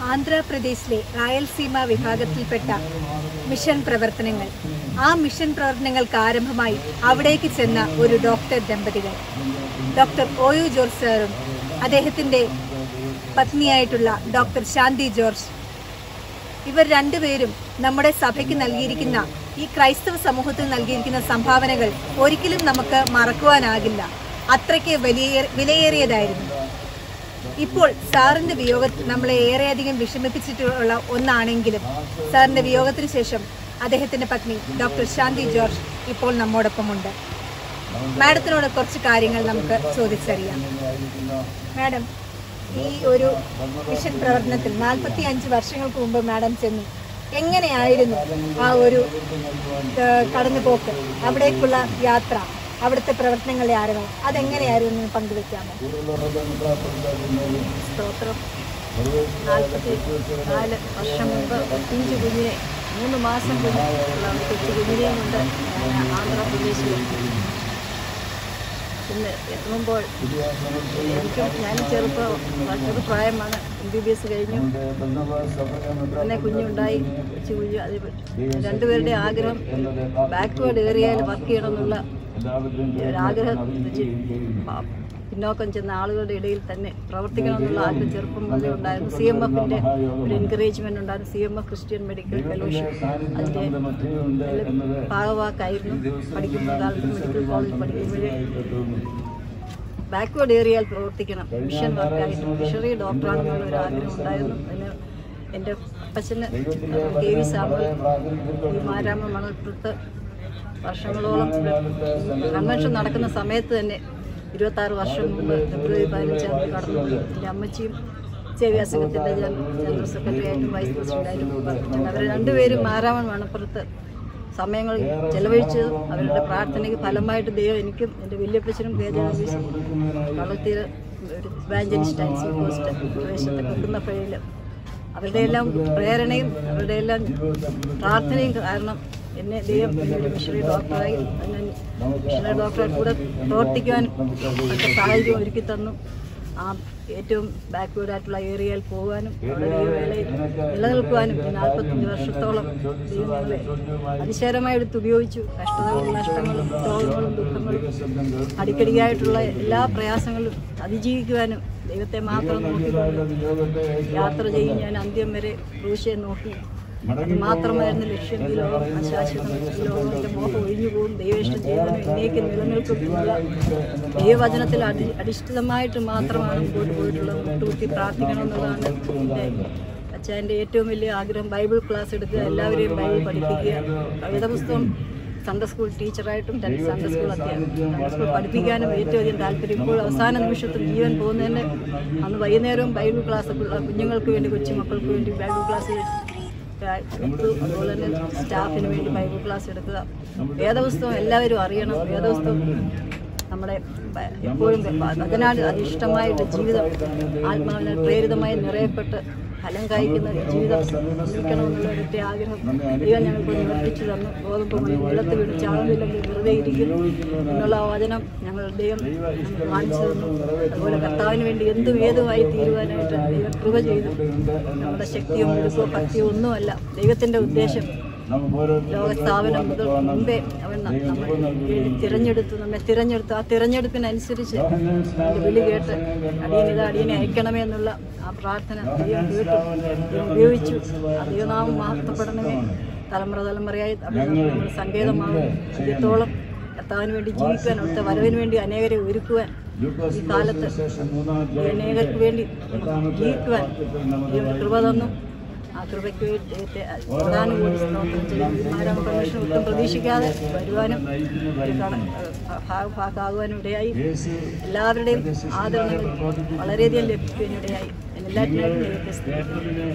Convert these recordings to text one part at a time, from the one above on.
ആന്ധ്രാപ്രദേശിലെ റായൽസീമ വിഭാഗത്തിൽപ്പെട്ട മിഷൻ പ്രവർത്തനങ്ങൾ ആ മിഷൻ പ്രവർത്തനങ്ങൾക്ക് ആരംഭമായി അവിടേക്ക് ചെന്ന ഒരു ഡോക്ടർ ദമ്പതികൾ ഡോക്ടർ ഒ യു ജോർജ് സാറും അദ്ദേഹത്തിൻ്റെ പത്നിയായിട്ടുള്ള ഡോക്ടർ ശാന്തി ജോർജ് ഇവർ രണ്ടുപേരും നമ്മുടെ സഭയ്ക്ക് നൽകിയിരിക്കുന്ന ഈ ക്രൈസ്തവ സമൂഹത്തിൽ നൽകിയിരിക്കുന്ന സംഭാവനകൾ ഒരിക്കലും നമുക്ക് മറക്കുവാനാകില്ല അത്രയ്ക്ക് വലിയ വിലയേറിയതായിരുന്നു ഇപ്പോൾ സാറിന്റെ വിയോഗത്തിൽ നമ്മളെ ഏറെയധികം വിഷമിപ്പിച്ചിട്ടുള്ള ഒന്നാണെങ്കിലും സാറിന്റെ വിയോഗത്തിന് ശേഷം അദ്ദേഹത്തിന്റെ പത്നി ഡോക്ടർ ശാന്തി ജോർജ് ഇപ്പോൾ നമ്മോടൊപ്പമുണ്ട് മാഡത്തിനോട് കുറച്ച് കാര്യങ്ങൾ നമുക്ക് ചോദിച്ചറിയാം മാഡം ഈ ഒരു മിഷൻ പ്രവർത്തനത്തിൽ നാൽപ്പത്തി അഞ്ച് വർഷങ്ങൾക്ക് മുമ്പ് മാഡം ചെന്നു എങ്ങനെയായിരുന്നു ആ ഒരു ഏഹ്, കടന്നുപോക്ക് അവിടേക്കുള്ള യാത്ര അവിടുത്തെ പ്രവർത്തനങ്ങളുടെ ആരവം അതെങ്ങനെയായിരുന്നു എന്ന് പങ്കുവെക്കാമോ സ്തോത്രം നാൽപ്പത്തി നാല് വർഷം മുമ്പ് ഒരു പിഞ്ചു കുഞ്ഞിനെ മൂന്ന് മാസം കുഞ്ഞ് ഉള്ള ഒരു കൊച്ചു കുഞ്ഞിനെയും കൊണ്ട് ഞാൻ ആന്ധ്രാപ്രദേശിൽ ഇന്ന് എത്തുമ്പോൾ എനിക്കും ഞാൻ ചെറുപ്പം ചെറു പ്രായമാണ് എം ബി ബി എസ് കഴിഞ്ഞു പിന്നെ കുഞ്ഞുണ്ടായി കൊച്ചു കുഞ്ഞു അത് രണ്ടുപേരുടെ ആഗ്രഹം ബാക്ക്വേർഡ് ഏരിയയിൽ വർക്ക് ചെയ്യണമെന്നുള്ള ഒരാഗ്രഹം വെച്ച് പ- പിന്നോക്കം ചെന്ന ആളുകളുടെ ഇടയിൽ തന്നെ പ്രവർത്തിക്കണം എന്നുള്ള ആഗ്രഹം ചെറുപ്പം മുതലേ ഉണ്ടായിരുന്നു സി എം എഫിൻ്റെ ഒരു എൻകറേജ്മെൻ്റ് ഉണ്ടായിരുന്നു C M F Christian medical fellowship അതിൻ്റെ ഭാഗവാക്കായിരുന്നു പഠിക്കുന്ന കാലത്ത് മെഡിക്കൽ കോളേജിൽ പഠിക്കുമ്പോഴേ ബാക്ക്വേർഡ് ഏരിയയിൽ പ്രവർത്തിക്കണം മിഷൻ വർക്കായിട്ട് മിഷണറി ഡോക്ടറാണെന്നുള്ള ഒരു ആഗ്രഹം ഉണ്ടായിരുന്നു അതിന് എൻ്റെ അപ്പച്ചന് കെ വി സാമ്പൽ ഈ മാരാമ മണൽപ്പുറത്ത് വർഷങ്ങളോളം കൺവെൻഷൻ നടക്കുന്ന സമയത്ത് തന്നെ ഇരുപത്താറ് വർഷം മുമ്പ് ഫെബ്രുവരി പതിനഞ്ചാം തീയതി കടന്നു എൻ്റെ അമ്മച്ചിയും സേവ്യാ സംഘത്തിൻ്റെ ജനറൽ സെക്രട്ടറി ആയിട്ടും വൈസ് പ്രസിഡൻ്റായിട്ടും പ്രവർത്തിച്ചിട്ടുണ്ട് അവർ രണ്ടുപേരും മാരാമൺ മണപ്പുറത്ത് സമയങ്ങൾ ചെലവഴിച്ചതും അവരുടെ പ്രാർത്ഥനയ്ക്ക് ഫലമായിട്ട് ദൈവം എനിക്കും എൻ്റെ വല്യപ്പച്ചനും കെ ജെ ഓഫീസും കളത്തിൽ ഒരു ഇവാഞ്ചലിസ്റ്റ് സി പോസ്റ്റ് പ്രവേശത്തെ വെക്കുന്നപ്പോഴിൽ അവരുടെ എല്ലാം പ്രേരണയും അവരുടെ എല്ലാം പ്രാർത്ഥനയും കാരണം എന്നെ ദൈവം ഒരു മിഷണറി ഡോക്ടറായി എന്നെ മിഷണറി ഡോക്ടറെ കൂടെ പ്രവർത്തിക്കുവാൻ ഒക്കെ സാഹചര്യം ഒരുക്കി തന്നു ആ ഏറ്റവും ബാക്ക്വേർഡ് ആയിട്ടുള്ള ഏരിയയിൽ പോകാനും അവിടെ ദൈവവേളയിൽ നിലനിൽക്കുവാനും ഈ നാൽപ്പത്തഞ്ച് വർഷത്തോളം ദൈവം ഞങ്ങളെ അതിശയരമായി എടുത്ത് ഉപയോഗിച്ചു കഷ്ടതകളും നഷ്ടങ്ങളും രോഗങ്ങളും ദുഃഖങ്ങളും അടിക്കടിയായിട്ടുള്ള എല്ലാ പ്രയാസങ്ങളും അതിജീവിക്കുവാനും ദൈവത്തെ മാത്രം നോക്കിക്കൊണ്ട് യാത്ര ചെയ്യും ഞാൻ അന്ത്യം വരെ ക്രൂശയെ നോക്കി അത് മാത്രമായിരുന്നു ലക്ഷ്യം ഈ ലോകം അശാശ്വതം ഈ ലോകത്തിന്റെ മോഹം ഒഴിഞ്ഞു പോകും ദൈവേഷ്ടം ചെയ്യുന്നതിന് എന്നേക്ക് നിലനിൽക്കും എന്നുള്ള ദൈവവചനത്തിൽ അടി അധിഷ്ഠിതമായിട്ട് മാത്രമാണ് മുമ്പോട്ട് പോയിട്ടുള്ളത് മുട്ടുകുത്തി പ്രാർത്ഥിക്കണം എന്നുള്ളതാണ് എൻ്റെ അച്ഛൻ്റെ ഏറ്റവും വലിയ ആഗ്രഹം ബൈബിൾ ക്ലാസ് എടുക്കുക എല്ലാവരെയും ബൈബിൾ പഠിപ്പിക്കുക കവിത പുസ്തകം സൺഡേ സ്കൂൾ ടീച്ചറായിട്ടും രണ്ട് സൺഡേ സ്കൂൾ അധ്യാപനം സൺഡേ സ്കൂൾ പഠിപ്പിക്കാനും ഏറ്റവും അധികം താല്പര്യം ഇപ്പോൾ അവസാന നിമിഷത്തിൽ ജീവൻ പോകുന്നതിന് അന്ന് വൈകുന്നേരവും ബൈബിൾ ക്ലാസ് കുഞ്ഞുങ്ങൾക്ക് വേണ്ടി കൊച്ചുമക്കൾക്ക് വേണ്ടി ബൈബിൾ ക്ലാസ് എടുത്തു അതുപോലെ തന്നെ സ്റ്റാഫിന് വേണ്ടി ബൈബിൾ ക്ലാസ് എടുക്കുക വേദപുസ്തകം എല്ലാവരും അറിയണം വേദപുസ്തകം നമ്മുടെ ബ- എപ്പോഴും അതിനാൽ അധിഷ്ഠമായിട്ട് ജീവിതം ആത്മാവിനാൽ പ്രേരിതമായി നിറയപ്പെട്ട് ഫലം കായ്ക്കുന്ന ഒരു ജീവിതം ജീവിക്കണമെന്നുള്ള ഒരൊറ്റ ആഗ്രഹം ദൈവം ഞങ്ങൾക്ക് നിവർത്തിച്ചു തന്നു ഗോതമ്പ് മണി നിലത്ത് വീണ് ചാവുന്നില്ലെങ്കിൽ വെറുതെ ഇരിക്കും എന്നുള്ള ആ വചനം ഞങ്ങൾ ദൈവം ഞങ്ങൾക്ക് കാണിച്ചു തന്നു അതുപോലെ കർത്താവിന് വേണ്ടി എന്തും ഏതുമായി തീരുവാനായിട്ട് ദൈവം കൃപ ചെയ്തു നമ്മുടെ ശക്തിയോ മിടുക്കോ ഭക്തിയോ ഒന്നുമല്ല ദൈവത്തിൻ്റെ ഉദ്ദേശം ലോകസ്ഥാപനം മുതൽ മുമ്പേ അവൻ ന- നമ്മൾ തിരഞ്ഞെടുത്തു നമ്മെ തിരഞ്ഞെടുത്തു ആ തിരഞ്ഞെടുപ്പിനനുസരിച്ച് എൻ്റെ വിളി കേട്ട് അടിയൻ ഇത് അടിയനെ അയക്കണമേ എന്നുള്ള ആ പ്രാർത്ഥന ദൈവം കേട്ടു ദൈവം ഉപയോഗിച്ചു ആ ദൈവനാമം മഹത്വപ്പെടണമേ തലമുറ തലമുറയായി അവിടെ നമ്മൾ സങ്കേതമാകും അന്ത്യത്തോളം കർത്താവിന് വേണ്ടി ജീവിക്കുവാൻ അവിടുത്തെ വരവിന് വേണ്ടി അനേകരെ ഒരുക്കുവാൻ ഈ കാലത്ത് ഈ അനേകർക്ക് വേണ്ടി ജീവിക്കുവാൻ ദൈവം കൃപ തന്നു ആ കൃപയ്ക്ക് വേണ്ടി ദൈവത്തെ പ്രധാന കൂടി സ്തോത്രം ചെയ്യും ആരാം കമ്മീഷൻ ഒട്ടും പ്രതീക്ഷിക്കാതെ വരുവാനും ഒരു കട ഭാ- ഭാഗമാകുവാനും ഇടയായി എല്ലാവരുടെയും ആദരണങ്ങൾ വളരെയധികം ലഭിക്കുവാനും ഇടയായി എല്ലാറ്റിനായിട്ടും ദൈവത്തെ സ്തുതിക്കുന്നു.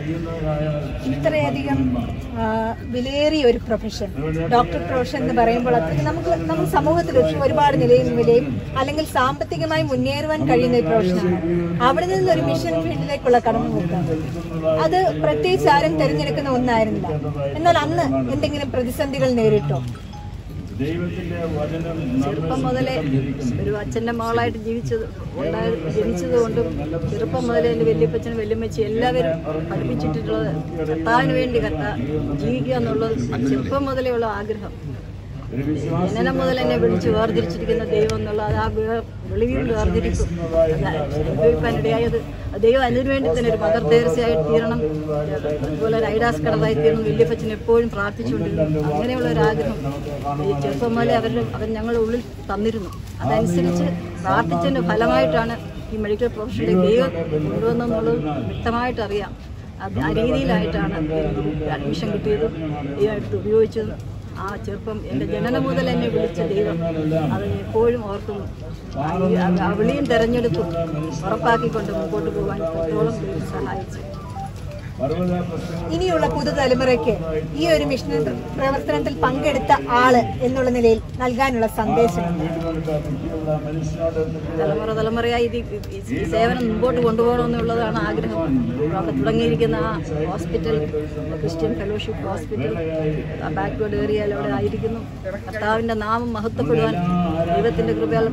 ഇത്രയധികം ആ, വിലയേറിയ ഒരു പ്രൊഫഷൻ ഡോക്ടർ പ്രൊഫഷൻ എന്ന് പറയുമ്പോൾ അത്രയ്ക്ക് നമുക്ക് നമുക്ക് സമൂഹത്തിൽ ഒരു- ഒരുപാട് നിലയും വിലയും അല്ലെങ്കിൽ സാമ്പത്തികമായി മുന്നേറുവാൻ കഴിയുന്ന ഒരു പ്രൊഫഷനാണ് അവിടെ നിന്ന് ഒരു മിഷൻ ഫീൽഡിലേക്കുള്ള കടന്നുപോക്ക് അത് പ്രത്യേകിച്ച് ആരും തിരഞ്ഞെടുക്കുന്ന ഒന്നായിരുന്നില്ല എന്നാൽ അന്ന് എന്തെങ്കിലും പ്രതിസന്ധികൾ നേരിട്ടോ ദൈവത്തിന്റെ വചനം ചെറുപ്പം മുതലേ ഒരു അച്ഛൻ്റെ മകളായിട്ട് ജീവിച്ചത് ഉണ്ടായത് ജനിച്ചത് കൊണ്ടും ചെറുപ്പം മുതലേ എൻ്റെ വല്യപ്പച്ചനും വല്യമ്മച്ചി എല്ലാവരും പഠിപ്പിച്ചിട്ടുള്ളത് കർത്താവിന് വേണ്ടി കർത്താ ജീവിക്കുക എന്നുള്ളത് ചെറുപ്പം മുതലേ ഉള്ള ആഗ്രഹം ഒരു വിശ്വാസം ജനനം മുതൽ എന്നെ വിളിച്ച് വേർതിരിച്ചിരിക്കുന്ന ദൈവം എന്നുള്ളത് ആ വേ- വെളിവിൽ വേർതിരിക്കും അത് അനുഭവിക്കാനിടയായത് ആ ദൈവം അതിനു വേണ്ടി തന്നെ ഒരു മദർ തേർച്ചയായി തീരണം അതുപോലെ ഒരു ഐഡാസ് കടതായി തീരണം വല്യപ്പച്ചൻ എപ്പോഴും പ്രാർത്ഥിച്ചുകൊണ്ടിരുന്നു അങ്ങനെയുള്ള ഒരു ആഗ്രഹം ഈ ചെറുപ്പം മുതലേ അവരുടെ അവർ ഞങ്ങളുടെ ഉള്ളിൽ തന്നിരുന്നു അതനുസരിച്ച് പ്രാർത്ഥിച്ചതിൻ്റെ ഫലമായിട്ടാണ് ഈ മെഡിക്കൽ പ്രൊഫഷനിൽ ദൈവം കൊണ്ടുവന്നെന്നുള്ളത് വ്യക്തമായിട്ട് അറിയാം അത് ആ രീതിയിലായിട്ടാണ് അഡ്മിഷൻ കിട്ടിയതും ദൈവം എടുത്ത് ഉപയോഗിച്ചതും ആ ചെറുപ്പം എൻ്റെ ജനനം മുതൽ എന്നെ വിളിച്ച ദൈവം അത് എപ്പോഴും ഓർക്കുന്നു ആ ഈ- ആ വിളിയും തെരഞ്ഞെടുത്തും ഉറപ്പാക്കിക്കൊണ്ട് മുമ്പോട്ട് പോകാൻ എത്രത്തോളം ദൈവം സഹായിച്ചു പർവ്വത പ്രശ്നങ്ങൾ ഇനിയുള്ള പുതുതലമുറയ്ക്ക് ഈ ഒരു മിഷൻ പ്രവർത്തനത്തിൽ പങ്കെടുത്ത ആള് എന്നുള്ള നിലയിൽ നൽകാനുള്ള സന്ദേശം വീടുകളുടെ മനുഷ്യനോട് തലമുറ തലമുറയായി ഇത് ഈ ഈ സേവനം മുമ്പോട്ട് കൊണ്ടുപോകണമെന്നുള്ളതാണ് ആഗ്രഹം അവിടെ തുടങ്ങിയിരിക്കുന്ന ആ ഹോസ്പിറ്റൽ ക്രിസ്ത്യൻ ഫെലോഷിപ്പ് ഹോസ്പിറ്റൽ ആ ബാക്ക്വേർഡ് ഏരിയയിൽ അവിടെ ആയിരിക്കുന്നു കർത്താവിൻ്റെ നാമം മഹത്വപ്പെടുവാൻ ദൈവത്തിൻ്റെ കൃപയാൽ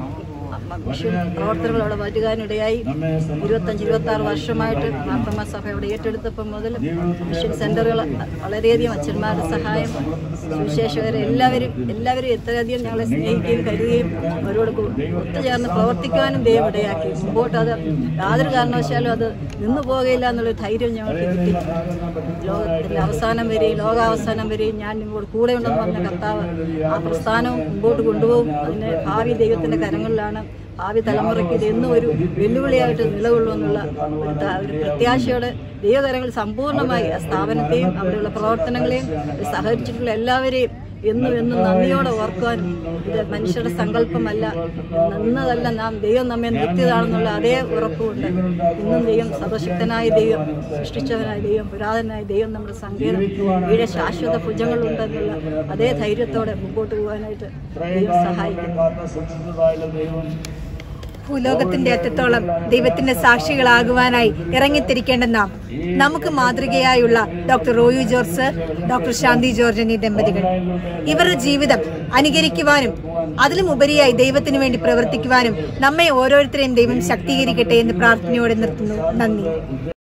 മിഷൻ പ്രവർത്തനങ്ങൾ അവിടെ മാറ്റുവാനിടയായി ഇരുപത്തഞ്ച് ഇരുപത്തി ആറ് വർഷമായിട്ട് മാർത്തമ്മ സഭ അവിടെ ഏറ്റെടുത്തപ്പം മുതൽ മിഷൻ സെൻ്ററുകൾ വളരെയധികം അച്ഛന്മാരുടെ സഹായം സുവിശേഷകരെ എല്ലാവരും എല്ലാവരും എത്രയധികം ഞങ്ങളെ സ്നേഹിക്കുകയും കരുതുകയും അവരോട് കു- ഒത്തുചേർന്ന് പ്രവർത്തിക്കുവാനും ദൈവം ഇടയാക്കി മുമ്പോട്ട് അത് യാതൊരു കാരണവശാലും അത് നിന്നു പോകുകയില്ല എന്നുള്ള ധൈര്യം ഞങ്ങൾക്ക് കിട്ടി ലോകത്തിൻ്റെ അവസാനം വരെയും ലോകാവസാനം വരെയും ഞാൻ നിങ്ങളോട് കൂടെ ഉണ്ടെന്ന് പറഞ്ഞ കർത്താവ് ആ പ്രസ്ഥാനവും മുമ്പോട്ട് കൊണ്ടുപോകും അതിന് ഭാവി ദൈവത്തിൻ്റെ കരങ്ങളിലാണ് ഭാവി തലമുറയ്ക്ക് ഇത് എന്നും ഒരു വെല്ലുവിളിയായിട്ട് നിലകൊള്ളുമെന്നുള്ള ഒരു ത- ഒരു പ്രത്യാശയോടെ ദൈവകരങ്ങൾ സമ്പൂർണ്ണമായി ആ സ്ഥാപനത്തെയും അവിടെയുള്ള പ്രവർത്തനങ്ങളെയും സഹകരിച്ചിട്ടുള്ള എല്ലാവരെയും എന്നും എന്നും നന്ദിയോടെ ഓർക്കുവാനും ഇത് മനുഷ്യരുടെ സങ്കല്പമല്ല നിന്നതല്ല നാം ദൈവം നമ്മെ നിർത്തിയതാണെന്നുള്ള അതേ ഉറപ്പുണ്ട് ഇന്നും ദൈവം സർവശക്തനായ ദൈവം സൃഷ്ടിച്ചവനായ ദൈവം പുരാതനായ ദൈവം നമ്മുടെ സങ്കേതം ഇവിടെ ശാശ്വത ഭുജങ്ങളുണ്ടെന്നുള്ള അതേ ധൈര്യത്തോടെ മുമ്പോട്ട് പോകാനായിട്ട് ദൈവം സഹായിക്കും കാത്ത സൂക്ഷിച്ചതായുള്ള ദൈവം ഭൂലോകത്തിന്റെ അറ്റത്തോളം ദൈവത്തിന്റെ സാക്ഷികളാകുവാനായി ഇറങ്ങിത്തിരിക്കേണ്ട നാം നമുക്ക് മാതൃകയായുള്ള doctor Roy George sir doctor Shanti George എന്നീ ദമ്പതികൾ ഇവരുടെ ജീവിതം അനുകരിക്കുവാനും അതിലും ഉപരിയായി ദൈവത്തിനു വേണ്ടി പ്രവർത്തിക്കുവാനും നമ്മെ ഓരോരുത്തരെയും ദൈവം ശക്തീകരിക്കട്ടെ എന്ന് പ്രാർത്ഥനയോടെ നിർത്തുന്നു നന്ദി